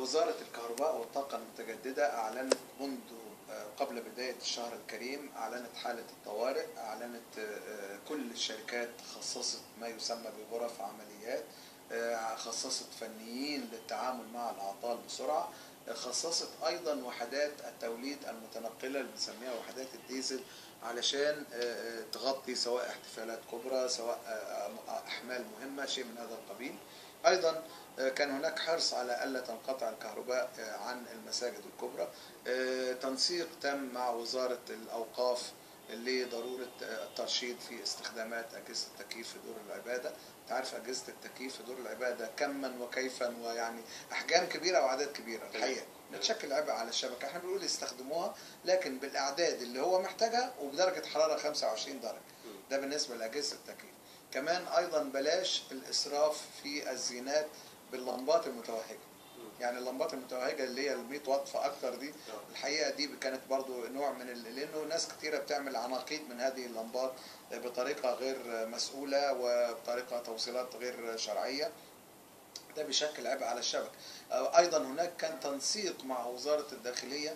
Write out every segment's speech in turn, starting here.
وزارة الكهرباء والطاقة المتجددة أعلنت منذ قبل بداية الشهر الكريم أعلنت حالة الطوارئ أعلنت كل الشركات خصصت ما يسمى بغرف عمليات خصصت فنيين للتعامل مع الأعطال بسرعة خصصت أيضا وحدات التوليد المتنقلة اللي بنسميها وحدات الديزل علشان تغطي سواء احتفالات كبرى سواء أحمال مهمة شيء من هذا القبيل أيضا كان هناك حرص على ألا تنقطع الكهرباء عن المساجد الكبرى تنسيق تم مع وزارة الأوقاف لضرورة الترشيد في استخدامات أجهزة التكييف في دور العبادة تعرف أجهزة التكييف في دور العبادة كما وكيفا ويعني أحجام كبيرة وأعداد كبيرة الحقيقة بتشكل عبء على الشبكة احنا بنقول يستخدموها لكن بالأعداد اللي هو محتاجها وبدرجة حرارة 25 درجة ده بالنسبة لأجهزة التكييف كمان أيضا بلاش الإسراف في الزينات باللمبات المتوهجة يعني اللمبات المتوهجه اللي هي ال 100 واط فاكتر دي الحقيقه دي كانت برضو نوع من ال... لانه ناس كتيره بتعمل عناقيد من هذه اللمبات بطريقه غير مسؤوله وبطريقه توصيلات غير شرعيه ده بيشكل عبء على الشبكه ايضا هناك كان تنسيق مع وزاره الداخليه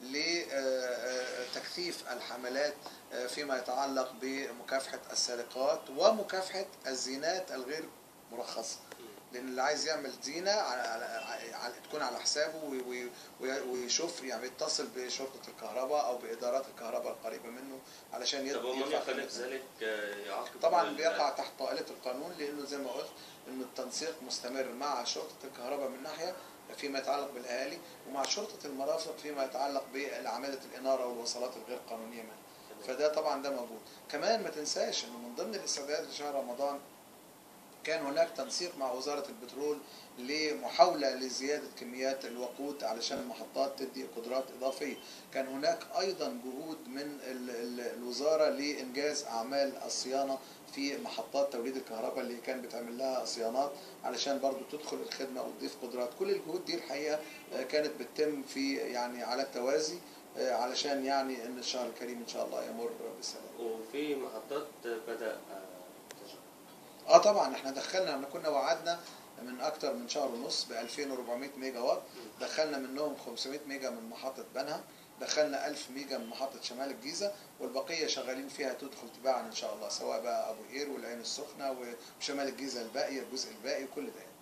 لتكثيف الحملات فيما يتعلق بمكافحه السرقات ومكافحه الزينات الغير مرخصه لان اللي عايز يعمل زينه على, على, على تكون على حسابه ويشوف يعني يتصل بشرطه الكهرباء او بادارات الكهرباء القريبه منه علشان طب ومن يخالف ذلك يعاقب طبعا بيقع تحت طائله القانون لانه زي ما قلت انه التنسيق مستمر مع شرطه الكهرباء من ناحيه فيما يتعلق بالاهالي ومع شرطه المرافق فيما يتعلق بعماله الاناره والوصلات الغير قانونيه منها فده طبعا ده موجود كمان ما تنساش انه من ضمن الاستعدادات لشهر رمضان كان هناك تنسيق مع وزارة البترول لمحاولة لزيادة كميات الوقود علشان المحطات تدي قدرات إضافية كان هناك أيضا جهود من الوزارة لإنجاز أعمال الصيانة في محطات توليد الكهرباء اللي كان بتعمل لها صيانات علشان برضو تدخل الخدمة وتضيف قدرات كل الجهود دي الحقيقة كانت بتتم في يعني على التوازي علشان يعني ان الشهر الكريم ان شاء الله يمر بسلام وفي محطات بدأ اه طبعا احنا دخلنا احنا كنا وعدنا من اكتر من شهر ونص ب 2400 ميجا وات دخلنا منهم 500 ميجا من محطه بنها دخلنا 1000 ميجا من محطه شمال الجيزه والبقيه شغالين فيها تدخل تباعا ان شاء الله سواء بقى ابو قير والعين السخنه وشمال الجيزه الباقي الجزء الباقي وكل ده